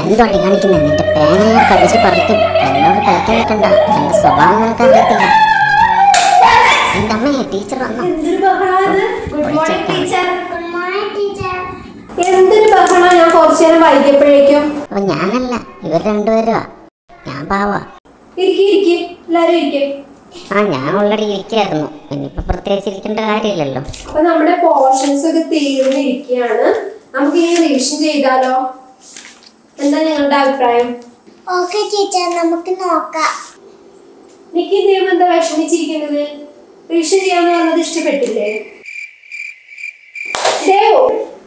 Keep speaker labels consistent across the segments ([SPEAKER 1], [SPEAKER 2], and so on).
[SPEAKER 1] എന്താണ് കാണിക്കുന്നത് നിന്റെ പേന ഞാൻ കടിച്ച് പറിക്കും എന്നോട് കളിക്കാൻ നിൽക്കണ്ട എന്റെ സ്വഭാവം നിനക്ക് അറിയത്തില്ല എന്റെ അമ്മയെ ടീച്ചർ വന്നു
[SPEAKER 2] എന്തൊരു ബഹളാ ഇത്? Good morning teacher
[SPEAKER 3] good morning teacher
[SPEAKER 2] എന്തൊരു ബഹളാ ഞാൻ കുറച്ചു നേരം വൈകിയപ്പോഴേക്കും
[SPEAKER 1] അപ്പൊ ഞാനല്ല ഇവർ രണ്ടുപേരുവാ ഞാൻ പാവാ
[SPEAKER 2] ഇരിക്കി ഇരിക്കി എല്ലാരും ഇരിക്കും
[SPEAKER 1] ആ ഞാൻ ഓൾറെഡി ഇരിക്കായിരുന്നു ഇനിയിപ്പോ പ്രത്യേകിച്ച് ഇരിക്കേണ്ട കാര്യമില്ലല്ലോ
[SPEAKER 2] അപ്പൊ നമ്മുടെ പോർഷൻസ് ഒക്കെ തീർന്നിരിക്കുകയാണ് നമുക്ക് ഇനി റിവിഷൻ ചെയ്താലോ എന്താ നിങ്ങളുടെ അഭിപ്രായം
[SPEAKER 3] ഓക്കെ ടീച്ചർ നമുക്ക് നോക്കാം
[SPEAKER 2] നിക്ക് ദൈവം എന്താ വിഷമിച്ചിരിക്കുന്നത് റിവിഷൻ ചെയ്യാന്ന് പറഞ്ഞത് ഇഷ്ടപ്പെട്ടില്ലേ ദേവു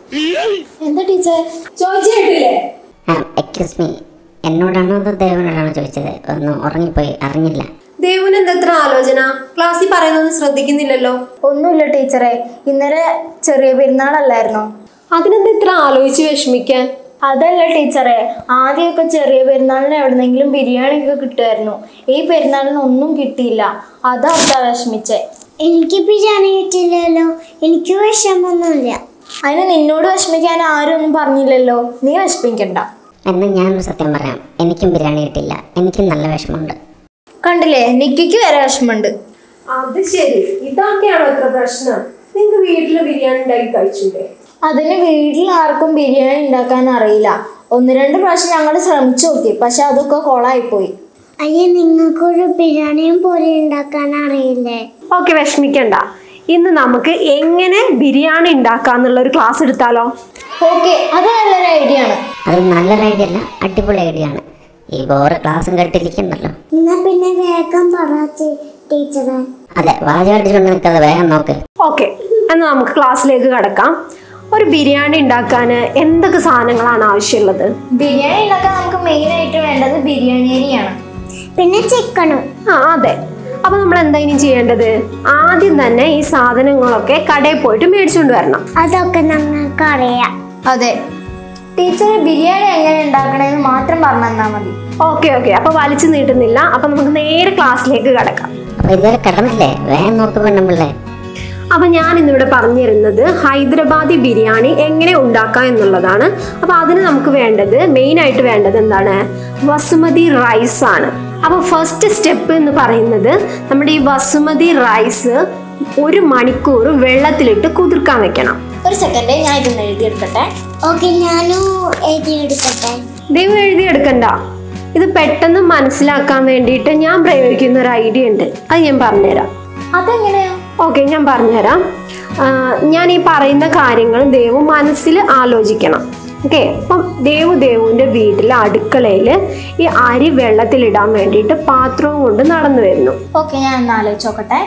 [SPEAKER 3] എന്താ ടീച്ചർ
[SPEAKER 2] ചോദിച്ചു കേട്ടില്ലേ
[SPEAKER 1] ആ എക്സ്ക്യൂസ് മീ എന്നോടാണോ അതോ ദേവനോടാണോ ചോദിച്ചത് ഒന്ന് ഉറങ്ങിപ്പോയി അറിഞ്ഞില്ല
[SPEAKER 2] ദേവുന് എന്താ ഇത്ര ആലോചന ക്ലാസ്സിൽ പറയുന്നൊന്നും ശ്രദ്ധിക്കുന്നില്ലല്ലോ
[SPEAKER 4] ഒന്നുമില്ല ടീച്ചറെ ഇന്നലെ ചെറിയ പെരുന്നാളല്ലായിരുന്നോ
[SPEAKER 2] അതിനെന്താ ഇത്ര ആലോചിച്ച് വിഷമിക്കാൻ
[SPEAKER 4] അതല്ല ടീച്ചറെ ആദ്യമൊക്കെ ചെറിയ പെരുന്നാളിന് എവിടെന്നെങ്കിലും ബിരിയാണി ഒക്കെ കിട്ടുമായിരുന്നു ഈ പെരുന്നാളിന് ഒന്നും കിട്ടിയില്ല അതാ അതാ വിഷമിച്ചേ
[SPEAKER 3] എനിക്ക് ബിരിയാണി കിട്ടില്ലല്ലോ എനിക്ക് വിഷമൊന്നുമില്ല
[SPEAKER 4] അതിന് നിന്നോട് വിഷമിക്കാൻ ആരും ഒന്നും പറഞ്ഞില്ലല്ലോ നീ വിഷമിക്കണ്ട
[SPEAKER 1] എന്നാൽ ഞാനൊരു സത്യം പറയാം എനിക്കും ബിരിയാണി കിട്ടില്ല എനിക്കും നല്ല വിഷമമുണ്ട്
[SPEAKER 4] കണ്ടില്ലേ നിക്കിക്ക് വരെ വിഷമമുണ്ട്
[SPEAKER 2] അത് ശരി ഇതൊക്കെയാണോ ഇത്ര പ്രശ്നം നിങ്ങൾക്ക് വീട്ടിൽ ബിരിയാണി ഉണ്ടാക്കി കഴിച്ചൂടെ
[SPEAKER 4] അതിന് വീട്ടിൽ ആർക്കും ബിരിയാണി ഉണ്ടാക്കാൻ അറിയില്ല ഒന്ന് രണ്ട് പ്രാവശ്യം ഞങ്ങൾ ശ്രമിച്ചു നോക്കി പക്ഷെ അതൊക്കെ കൊളായിപ്പോയി
[SPEAKER 3] അയ്യ നിങ്ങൾക്കൊരു ബിരിയാണിയും പോലെ ഉണ്ടാക്കാൻ അറിയില്ലേ
[SPEAKER 2] ഓക്കെ വിഷമിക്കണ്ട ഇന്ന് നമുക്ക് എങ്ങനെ ബിരിയാണി ഉണ്ടാക്കാന്നുള്ള ഒരു ക്ലാസ് എടുത്താലോ
[SPEAKER 4] ഓക്കെ അത് നല്ലൊരു ഐഡിയ ആണ്
[SPEAKER 1] അത് നല്ലൊരു ഐഡിയ അല്ല അടിപൊളി ഐഡിയ ആണ് ഈ ബോറ് ക്ലാസ്സും കേട്ടിരിക്കുന്നല്ലോ
[SPEAKER 3] എന്നാ പിന്നെ വേഗം പറ ടീച്ചറെ
[SPEAKER 1] അതെ വാചകടിച്ചുകൊണ്ട് നിൽക്കാതെ വേഗം നോക്ക്
[SPEAKER 2] ഓക്കെ എന്നാൽ നമുക്ക് ക്ലാസ്സിലേക്ക് കടക്കാം ഒരു ബിരിയാണി ഉണ്ടാക്കാൻ എന്തൊക്കെ സാധനങ്ങളാണ് ആവശ്യമുള്ളത്
[SPEAKER 4] ബിരിയാണി ഉണ്ടാക്കാൻ നമുക്ക് മെയിൻ ആയിട്ട് വേണ്ടത് ബിരിയാണി അരിയാണ്
[SPEAKER 3] പിന്നെ ചിക്കനും
[SPEAKER 2] ആ അതെ അപ്പൊ നമ്മൾ എന്താ ഇനി ചെയ്യേണ്ടത് ആദ്യം തന്നെ ഈ സാധനങ്ങളൊക്കെ കടയിൽ പോയിട്ട് മേടിച്ചുകൊണ്ട് വരണം
[SPEAKER 3] അതൊക്കെ ഞങ്ങൾക്ക് അറിയാം
[SPEAKER 4] അതെ ടീച്ചറെ ബിരിയാണി എങ്ങനെ ഉണ്ടാക്കണമെന്ന് മാത്രം പറഞ്ഞു തന്നാൽ മതി
[SPEAKER 2] ഓക്കെ ഓക്കെ അപ്പൊ വലിച്ചു നീട്ടുന്നില്ല അപ്പൊ നമുക്ക് നേരെ ക്ലാസ്സിലേക്ക് കടക്കാം
[SPEAKER 1] അപ്പൊ ഇതുവരെ കിടന്നില്ലേ വേഗം നോക്ക് പെണ്ണുമ്പിള്ളേ
[SPEAKER 2] അപ്പൊ ഞാൻ ഇന്നിവിടെ പറഞ്ഞു തരുന്നത് ഹൈദരാബാദി ബിരിയാണി എങ്ങനെ ഉണ്ടാക്കാം എന്നുള്ളതാണ് അപ്പൊ അതിന് നമുക്ക് വേണ്ടത് മെയിൻ ആയിട്ട് വേണ്ടത് എന്താണ് വസുമതി റൈസ് ആണ് അപ്പൊ ഫസ്റ്റ് സ്റ്റെപ്പ് എന്ന് പറയുന്നത് നമ്മുടെ ഈ വസുമതി റൈസ് ഒരു മണിക്കൂർ വെള്ളത്തിലിട്ട് കുതിർക്കാൻ വെക്കണം
[SPEAKER 4] ഒരു സെക്കൻഡ് ഞാൻ ഇതൊന്ന് എഴുതിയെടുക്കട്ടെ
[SPEAKER 3] ഓക്കെ ഞാനും എഴുതിയെടുക്കട്ടെ
[SPEAKER 2] ദൈവം എഴുതിയെടുക്കണ്ട ഇത് പെട്ടെന്ന് മനസ്സിലാക്കാൻ വേണ്ടിയിട്ട് ഞാൻ പ്രയോഗിക്കുന്ന ഒരു ഐഡിയ ഉണ്ട് അത് ഞാൻ പറഞ്ഞുതരാം
[SPEAKER 4] അതെങ്ങനെയാ
[SPEAKER 2] ഓക്കെ ഞാൻ പറഞ്ഞുതരാം ആ, ഞാൻ ഈ പറയുന്ന കാര്യങ്ങൾ ദേവു മനസ്സിൽ ആലോചിക്കണം ഓക്കെ അപ്പം ദേവു ദേവുവിൻ്റെ വീട്ടിലെ അടുക്കളയിൽ ഈ അരി വെള്ളത്തിലിടാൻ വേണ്ടിയിട്ട് പാത്രവും കൊണ്ട് നടന്നു വരുന്നു
[SPEAKER 4] ഓക്കെ ഞാൻ ഒന്ന് ആലോചിച്ച് നോക്കട്ടെ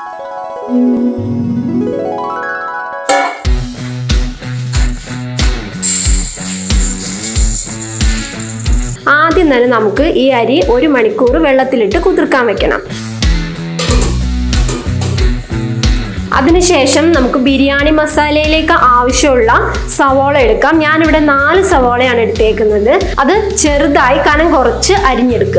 [SPEAKER 2] ആദ്യം തന്നെ നമുക്ക് ഈ അരി ഒരു മണിക്കൂർ വെള്ളത്തിലിട്ട് കുതിർക്കാൻ വെക്കണം അതിനുശേഷം നമുക്ക് ബിരിയാണി മസാലയിലേക്ക് ആവശ്യമുള്ള സവോള എടുക്കാം ഞാനിവിടെ നാല് സവോളയാണ് എടുത്തേക്കുന്നത് അത് ചെറുതായി കനം കുറച്ച് അരിഞ്ഞെടുക്കുക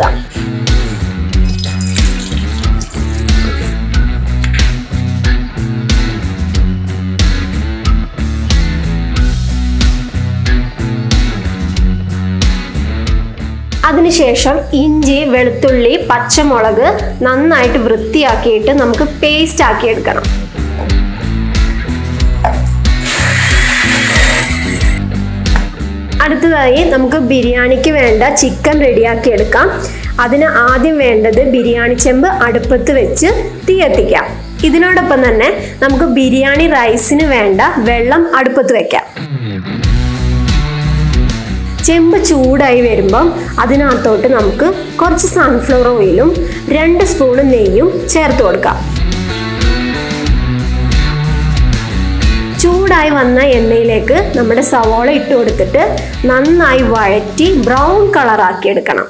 [SPEAKER 2] അതിനുശേഷം ഇഞ്ചി വെളുത്തുള്ളി പച്ചമുളക് നന്നായിട്ട് വൃത്തിയാക്കിയിട്ട് നമുക്ക് പേസ്റ്റ് ആക്കി എടുക്കണം അടുത്തതായി നമുക്ക് ബിരിയാണിക്ക് വേണ്ട ചിക്കൻ റെഡിയാക്കി എടുക്കാം അതിന് ആദ്യം വേണ്ടത് ബിരിയാണി ചെമ്പ് അടുപ്പത്ത് വെച്ച് തീ കത്തിക്കാം ഇതിനോടൊപ്പം തന്നെ നമുക്ക് ബിരിയാണി റൈസിന് വേണ്ട വെള്ളം അടുപ്പത്ത് വെക്കാം ചെമ്പ് ചൂടായി വരുമ്പം അതിനകത്തോട്ട് നമുക്ക് കുറച്ച് സൺഫ്ലവർ ഓയിലും രണ്ട് സ്പൂൺ നെയ്യും ചേർത്ത് കൊടുക്കാം ചൂടായി വന്ന എണ്ണയിലേക്ക് നമ്മുടെ സവോള ഇട്ട് കൊടുത്തിട്ട് നന്നായി വഴറ്റി ബ്രൗൺ കളറാക്കി എടുക്കണം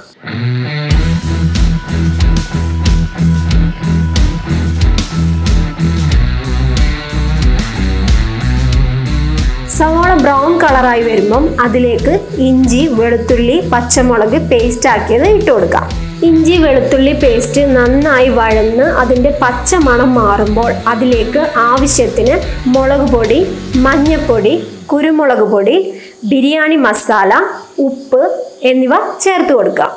[SPEAKER 2] സവാള ബ്രൗൺ കളറായി വരുമ്പം അതിലേക്ക് ഇഞ്ചി വെളുത്തുള്ളി പച്ചമുളക് പേസ്റ്റ് ആക്കിയത് ഇട്ട് കൊടുക്കാം ഇഞ്ചി വെളുത്തുള്ളി പേസ്റ്റ് നന്നായി വഴന്ന് അതിൻ്റെ പച്ച മണം മാറുമ്പോൾ അതിലേക്ക് ആവശ്യത്തിന് മുളക് പൊടി മഞ്ഞൾപ്പൊടി കുരുമുളക് പൊടി ബിരിയാണി മസാല ഉപ്പ് എന്നിവ ചേർത്ത് കൊടുക്കുക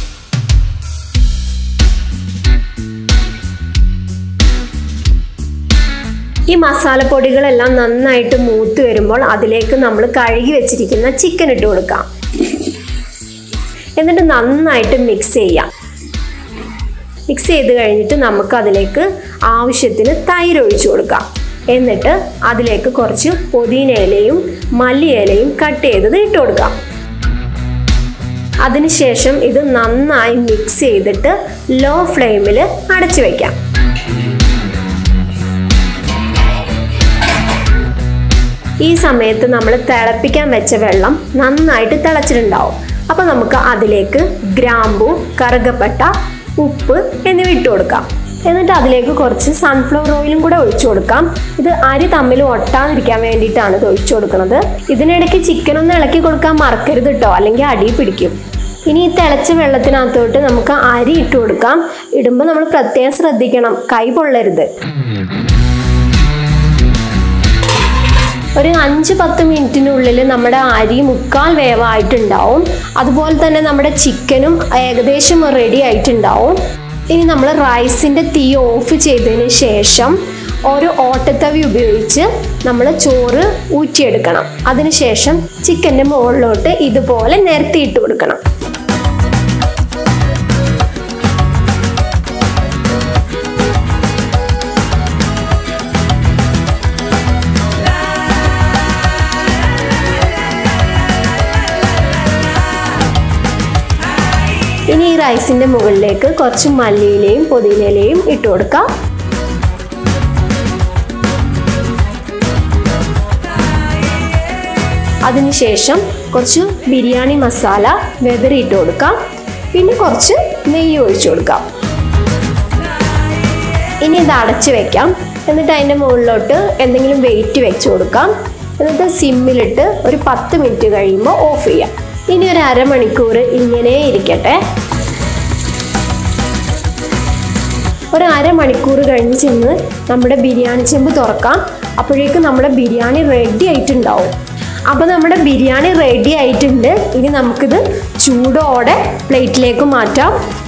[SPEAKER 2] ഈ മസാലപ്പൊടികളെല്ലാം നന്നായിട്ട് മൂത്ത് വരുമ്പോൾ അതിലേക്ക് നമ്മൾ കഴുകി വെച്ചിരിക്കുന്ന ചിക്കൻ ഇട്ട് കൊടുക്കാം എന്നിട്ട് നന്നായിട്ട് മിക്സ് ചെയ്യാം മിക്സ് ചെയ്ത് കഴിഞ്ഞിട്ട് നമുക്ക് അതിലേക്ക് ആവശ്യത്തിന് തൈര് ഒഴിച്ചു കൊടുക്കാം എന്നിട്ട് അതിലേക്ക് കുറച്ച് പുതിന ഇലയും മല്ലി ഇലയും കട്ട് ചെയ്തത് ഇട്ട് കൊടുക്കാം അതിനുശേഷം ഇത് നന്നായി മിക്സ് ചെയ്തിട്ട് ലോ ഫ്ലെയിമിൽ അടച്ചു വയ്ക്കാം ഈ സമയത്ത് നമ്മൾ തിളപ്പിക്കാൻ വെച്ച വെള്ളം നന്നായിട്ട് തിളച്ചിട്ടുണ്ടാവും അപ്പോൾ നമുക്ക് അതിലേക്ക് ഗ്രാമ്പു കറുകപ്പട്ട ഉപ്പ് എന്നിവ ഇട്ട് കൊടുക്കാം എന്നിട്ട് അതിലേക്ക് കുറച്ച് സൺഫ്ലവർ ഓയിലും കൂടെ ഒഴിച്ചു കൊടുക്കാം ഇത് അരി തമ്മിൽ ഒട്ടാതിരിക്കാൻ വേണ്ടിയിട്ടാണ് ഇത് ഒഴിച്ചു കൊടുക്കുന്നത് ഇതിനിടയ്ക്ക് ചിക്കൻ ഒന്ന് ഇളക്കി കൊടുക്കാൻ മറക്കരുത് കേട്ടോ അല്ലെങ്കിൽ അടി പിടിക്കും ഇനി ഈ തിളച്ച വെള്ളത്തിനകത്തോട്ട് നമുക്ക് അരി ഇട്ട് കൊടുക്കാം ഇടുമ്പോൾ നമ്മൾ പ്രത്യേകം ശ്രദ്ധിക്കണം കൈ പൊള്ളരുത് ഒരു അഞ്ച് പത്ത് മിനിറ്റിനുള്ളിൽ നമ്മുടെ അരി മുക്കാൽ വേവായിട്ടുണ്ടാവും അതുപോലെ തന്നെ നമ്മുടെ ചിക്കനും ഏകദേശം റെഡി ആയിട്ടുണ്ടാവും ഇനി നമ്മൾ റൈസിൻ്റെ തീ ഓഫ് ചെയ്തതിന് ശേഷം ഒരു ഓട്ടത്തവി ഉപയോഗിച്ച് നമ്മൾ ചോറ് ഊറ്റിയെടുക്കണം അതിനുശേഷം ചിക്കൻ്റെ മുകളിലോട്ട് ഇതുപോലെ നിരത്തിയിട്ട് കൊടുക്കണം ഇനി ഈ റൈസിന്റെ മുകളിലേക്ക് കുറച്ച് മല്ലിയിലയും പുതിനയിലയും ഇട്ട് കൊടുക്കാം അതിനുശേഷം കുറച്ച് ബിരിയാണി മസാല വെതറി ഇട്ട് കൊടുക്കാം പിന്നെ കുറച്ച് നെയ്യ് ഒഴിച്ചു കൊടുക്കാം ഇനി ഇത് അടച്ചു വെക്കാം എന്നിട്ട് അതിൻ്റെ മുകളിലോട്ട് എന്തെങ്കിലും വെയിറ്റ് വെച്ച് കൊടുക്കാം എന്നിട്ട് സിമ്മിലിട്ട് ഒരു പത്ത് മിനിറ്റ് കഴിയുമ്പോൾ ഓഫ് ചെയ്യാം ഇനി ഒരു അരമണിക്കൂർ ഇങ്ങനെ ഇരിക്കട്ടെ ഒരു അരമണിക്കൂർ കഴിഞ്ഞ് ചെന്ന് നമ്മുടെ ബിരിയാണി ചെമ്പ് തുറക്കാം അപ്പോഴേക്കും നമ്മുടെ ബിരിയാണി റെഡി ആയിട്ടുണ്ടാവും അപ്പോൾ നമ്മുടെ ബിരിയാണി റെഡി ആയിട്ടുണ്ട് ഇനി നമുക്കിത് ചൂടോടെ പ്ലേറ്റിലേക്ക് മാറ്റാം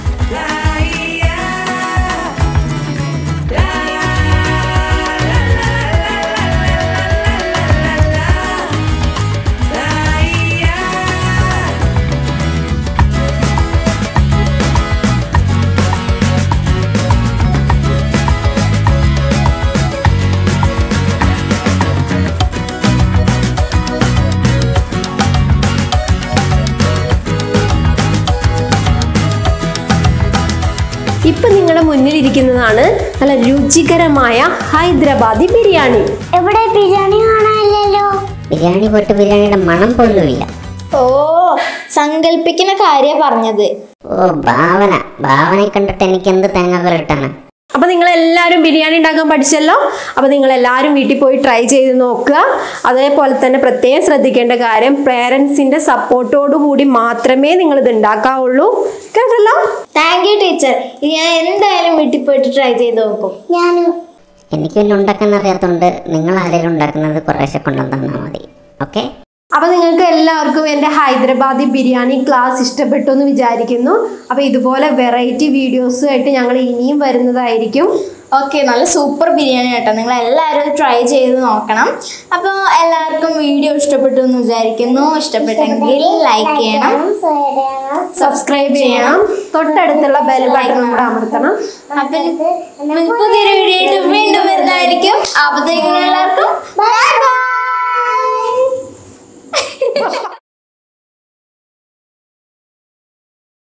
[SPEAKER 2] ഇപ്പൊ നിങ്ങളുടെ മുന്നിലിരിക്കുന്നതാണ് നല്ല രുചികരമായ ഹൈദരാബാദി ബിരിയാണി
[SPEAKER 3] എവിടെ ബിരിയാണി കാണാനില്ലല്ലോ
[SPEAKER 1] ബിരിയാണി പോയിട്ട് ബിരിയാണിയുടെ മണം പോലും ഇല്ല
[SPEAKER 4] ഓ സങ്കല്പിക്കുന്ന കാര്യ പറഞ്ഞത്
[SPEAKER 1] ഓ ഭാവന ഭാവനയെ കണ്ടിട്ട് എനിക്ക് എന്ത് തേങ്ങ കിട്ടാണ്
[SPEAKER 2] അപ്പൊ നിങ്ങൾ എല്ലാവരും ബിരിയാണി ഉണ്ടാക്കാൻ പഠിച്ചല്ലോ അപ്പൊ നിങ്ങൾ എല്ലാവരും വീട്ടിൽ പോയി ട്രൈ ചെയ്ത് നോക്കുക അതേപോലെ തന്നെ പ്രത്യേകം ശ്രദ്ധിക്കേണ്ട കാര്യം പേരൻസിന്റെ സപ്പോർട്ടോടു കൂടി മാത്രമേ നിങ്ങൾ ഇത് ഉണ്ടാക്കാവുള്ളൂ കേട്ടല്ലോ
[SPEAKER 4] താങ്ക് യു ടീച്ചർ ഇത് ഞാൻ എന്തായാലും വീട്ടിൽ പോയിട്ട് ട്രൈ ചെയ്ത് നോക്കും
[SPEAKER 3] ഞാനും
[SPEAKER 1] എനിക്ക് പിന്നെ ഉണ്ടാക്കാൻ അറിയാത്തതുകൊണ്ട് നിങ്ങൾ ആരെങ്കിലും ഉണ്ടാക്കുന്നത് കുറേശ്ശെ കൊണ്ടുവന്ന് തന്നാൽ മതി ഓക്കെ
[SPEAKER 2] അപ്പൊ നിങ്ങൾക്ക് എല്ലാവർക്കും എൻ്റെ ഹൈദരാബാദി ബിരിയാണി ക്ലാസ് ഇഷ്ടപ്പെട്ടു എന്ന് വിചാരിക്കുന്നു അപ്പൊ ഇതുപോലെ വെറൈറ്റി വീഡിയോസുമായിട്ട് ഞങ്ങൾ ഇനിയും വരുന്നതായിരിക്കും
[SPEAKER 4] ഓക്കെ നല്ല സൂപ്പർ ബിരിയാണി കേട്ടോ നിങ്ങൾ എല്ലാവരും ട്രൈ ചെയ്ത് നോക്കണം അപ്പോൾ എല്ലാവർക്കും വീഡിയോ ഇഷ്ടപ്പെട്ടു എന്ന് വിചാരിക്കുന്നു ഇഷ്ടപ്പെട്ടെങ്കിൽ ലൈക്ക് ചെയ്യണം
[SPEAKER 2] സബ്സ്ക്രൈബ് ചെയ്യണം തൊട്ടടുത്തുള്ള ബെൽ ബട്ടൺ കൂടെ അമർത്തണം
[SPEAKER 4] അപ്പം പുതിയൊരു വീഡിയോ ആയിട്ട് വീണ്ടും വരുന്നതായിരിക്കും അപ്പോഴത്തേക്കും എല്ലാവർക്കും ബൈ